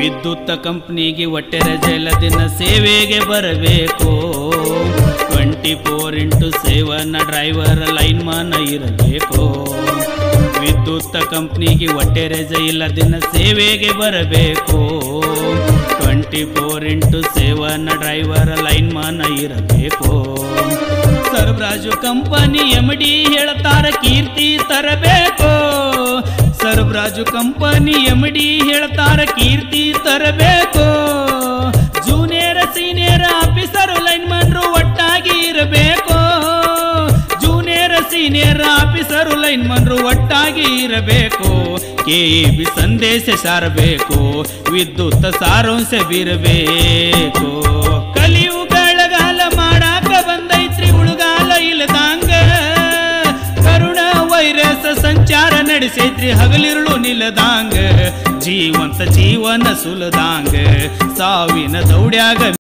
ವಿದ್ಯುತ್ ಕಂಪ್ನಿಗೆ ಹೊಟ್ಟೆ ರಜೆ ಇಲ್ಲ ದಿನ ಸೇವೆಗೆ ಬರಬೇಕು twenty four into seven driver lineman ಇರಬೇಕು ವಿದ್ಯುತ್ ಕಂಪ್ನಿಗೆ ಹೊಟ್ಟೆ ರಜೆ ಇಲ್ಲ ದಿನ ಸೇವೆಗೆ ಬರಬೇಕು twenty four into seven driver lineman ಇರಬೇಕು ಸರ್ಬ್ರಾಜು ಕಂಪನಿ ಎಮ್ ಡಿ ಹೇಳ್ತಾರ ಕೀರ್ತಿ ತರಬೇಕು ಸರ್ಬ್ರಾಜು ಕಂಪನಿ ಎಮ್ ಡಿ ಹೇಳ್ತಾರ ಕೀರ್ತಿ ತರಬೇಕು ಜೂನಿಯರ್ ಸೀನಿಯರ್ ಆಫೀಸರ್ ಲೈನ್ ಮನ್ರು ಒಟ್ಟಾಗಿ ಇರಬೇಕು ಜೂನಿಯರ್ ಸೀನಿಯರ್ ಆಫೀಸರು ಲೈನ್ ಮನ್ರು ಒಟ್ಟಾಗಿ ಇರಬೇಕು ಕೆ ಬಿ ಸಂದೇಶ ಸಾರಬೇಕು ವಿದ್ಯುತ್ ಸಾರಾಂಶ ಬೀರಬೇಕು ಕಲಿಯು ಗಳಗಾಲ ಮಾಡಾಕ ಬಂದೈತ್ರಿ ಉಳುಗಾಲ ಇಲ್ಲದಂಗ ಕರುಣ ವೈರಸ್ ಸಂಚಾರ ನಡೆಸೈತ್ರಿ ಹಗಲಿರುಳು ನಿಲ್ಲದಾಂಗ ಜೀವಂತ ಜೀವನ ಸುಲದಾಂಗ ಸಾವಿನ ದೌಡ್ಯಾಗ